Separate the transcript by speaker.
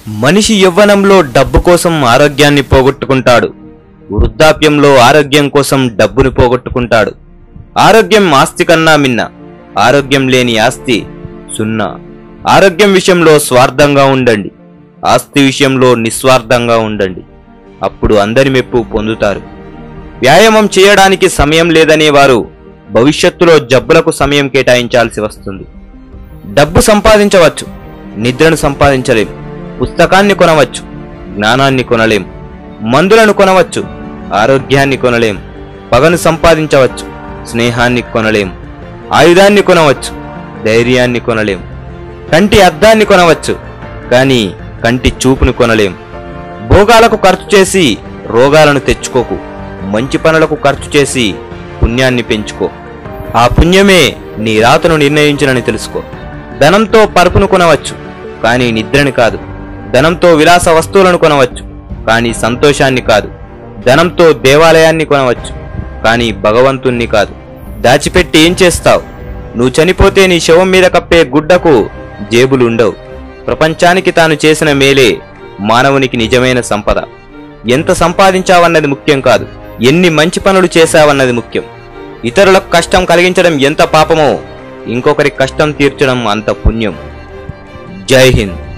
Speaker 1: మనిషి యవ్వనంలో డబ్బు కోసం ఆరోగ్యాన్ని పోగొట్టుకుంటాడు వృద్ధాప్యంలో ఆరోగ్యం కోసం డబ్బుని పోగొట్టుకుంటాడు ఆరోగ్యం ఆస్తి కన్నా మిన్న ఆరోగ్యం లేని ఆస్తి సున్నా ఆరోగ్యం విషయంలో స్వార్థంగా ఉండండి ఆస్తి విషయంలో నిస్వార్థంగా ఉండండి అప్పుడు అందరి మెప్పు పొందుతారు వ్యాయామం చేయడానికి సమయం లేదనే వారు భవిష్యత్తులో జబ్బులకు సమయం కేటాయించాల్సి వస్తుంది డబ్బు సంపాదించవచ్చు నిద్రను సంపాదించలేం పుస్తకాన్ని కొనవచ్చు జ్ఞానాన్ని కొనలేం మందులను కొనవచ్చు ఆరోగ్యాన్ని కొనలేం పగను సంపాదించవచ్చు స్నేహాన్ని కొనలేం ఆయుధాన్ని కొనవచ్చు ధైర్యాన్ని కొనలేం కంటి అద్దాన్ని కొనవచ్చు కానీ కంటి చూపును కొనలేం భోగాలకు ఖర్చు చేసి రోగాలను తెచ్చుకోకు మంచి పనులకు ఖర్చు చేసి పుణ్యాన్ని పెంచుకో ఆ పుణ్యమే నీ రాతను నిర్ణయించునని తెలుసుకో ధనంతో పరుపును కొనవచ్చు కానీ నిద్రని కాదు ధనంతో విలాస వస్తువులను కొనవచ్చు కానీ సంతోషాన్ని కాదు ధనంతో దేవాలయాన్ని కొనవచ్చు కానీ భగవంతుణ్ణి కాదు దాచిపెట్టి ఏం చేస్తావు నువ్వు చనిపోతే నీ శవం మీద కప్పే గుడ్డకు జేబులుండవు ప్రపంచానికి తాను చేసిన మేలే మానవునికి నిజమైన సంపద ఎంత సంపాదించావన్నది ముఖ్యం కాదు ఎన్ని మంచి పనులు చేశావన్నది ముఖ్యం ఇతరులకు కష్టం కలిగించడం ఎంత పాపమో ఇంకొకరి కష్టం తీర్చడం అంత పుణ్యం జై హింద్